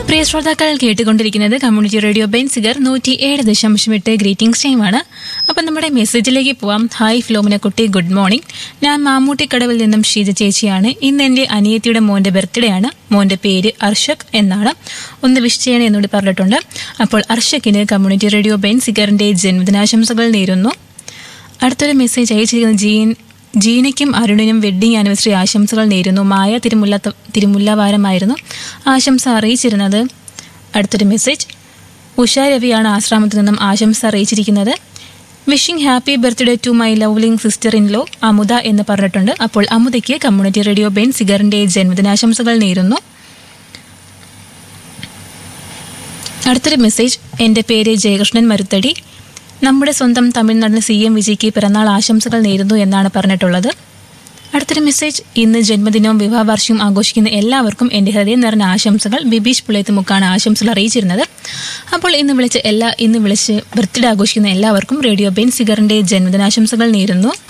പ്രിയ ശ്രോതാക്കൾ കേട്ടുകൊണ്ടിരിക്കുന്നത് community radio Benziger നൂറ്റി ഏഴ് ദശാംശം എട്ട് ഗ്രീറ്റിംഗ്സ് ടൈമാണ് അപ്പം നമ്മുടെ മെസ്സേജിലേക്ക് പോവാം ഹായ് ഫ്ലോമിന കുട്ടി ഗുഡ് മോർണിംഗ് ഞാൻ മാമ്മൂട്ടിക്കടവിൽ നിന്നും ഷീജ ചേച്ചിയാണ് ഇന്ന് എൻ്റെ അനിയത്തിയുടെ മോന്റെ ബർത്ത്ഡേ ആണ് മോന്റെ പേര് അർഷക് എന്നാണ് ഒന്ന് വിഷ് ചെയ്യണേ എന്നോട് പറഞ്ഞിട്ടുണ്ട് അപ്പോൾ അർഷക്കിന് കമ്മ്യൂണിറ്റി റേഡിയോ ബെൻസിഗറിന്റെ ജന്മദിനാശംസകൾ നേരുന്നു അടുത്തൊരു മെസ്സേജ് അയച്ചിരിക്കുന്നത് ജീൻ ജീനയ്ക്കും അരുണിനും വെഡ്ഡിംഗ് ആനിവേഴ്സറി ആശംസകൾ നേരുന്നു മായ തിരുമുല്ല തിരുമുല്ലവാരമായിരുന്നു ആശംസ അറിയിച്ചിരുന്നത് അടുത്തൊരു മെസ്സേജ് ഉഷ രവിയാണ് ആശ്രമത്തിൽ നിന്നും ആശംസ അറിയിച്ചിരിക്കുന്നത് wishing happy birthday to my loveling sister in law Amudha എന്ന് പറഞ്ഞിട്ടുണ്ട് അപ്പോൾ അമുദയ്ക്ക് കമ്മ്യൂണിറ്റി റേഡിയോ ബെൻ സിഗറിന്റെ ജന്മദിനാശംസകൾ നേരുന്നു അടുത്തൊരു മെസ്സേജ് എൻ്റെ പേര് ജയകൃഷ്ണൻ മരുത്തടി നമ്മുടെ സ്വന്തം തമിഴ്നാടിന് സി എം വിജയ്ക്ക് പിറന്നാൾ ആശംസകൾ നേരുന്നു എന്നാണ് പറഞ്ഞിട്ടുള്ളത് അടുത്തൊരു മെസ്സേജ് ഇന്ന് ജന്മദിനവും വിവാഹവാർഷികവും ആഘോഷിക്കുന്ന എല്ലാവർക്കും എൻ്റെ ഹൃദയം നിറഞ്ഞ ആശംസകൾ ബിബീഷ് പുളയത്തുമുക്കാണ് ആശംസകൾ അറിയിച്ചിരുന്നത് അപ്പോൾ ഇന്ന് വിളിച്ച് എല്ലാ ഇന്ന് വിളിച്ച് ബർത്ത്ഡേ ആഘോഷിക്കുന്ന എല്ലാവർക്കും റേഡിയോ ബെൻ സിഗറിൻ്റെ ജന്മദിനാശംസകൾ നേരുന്നു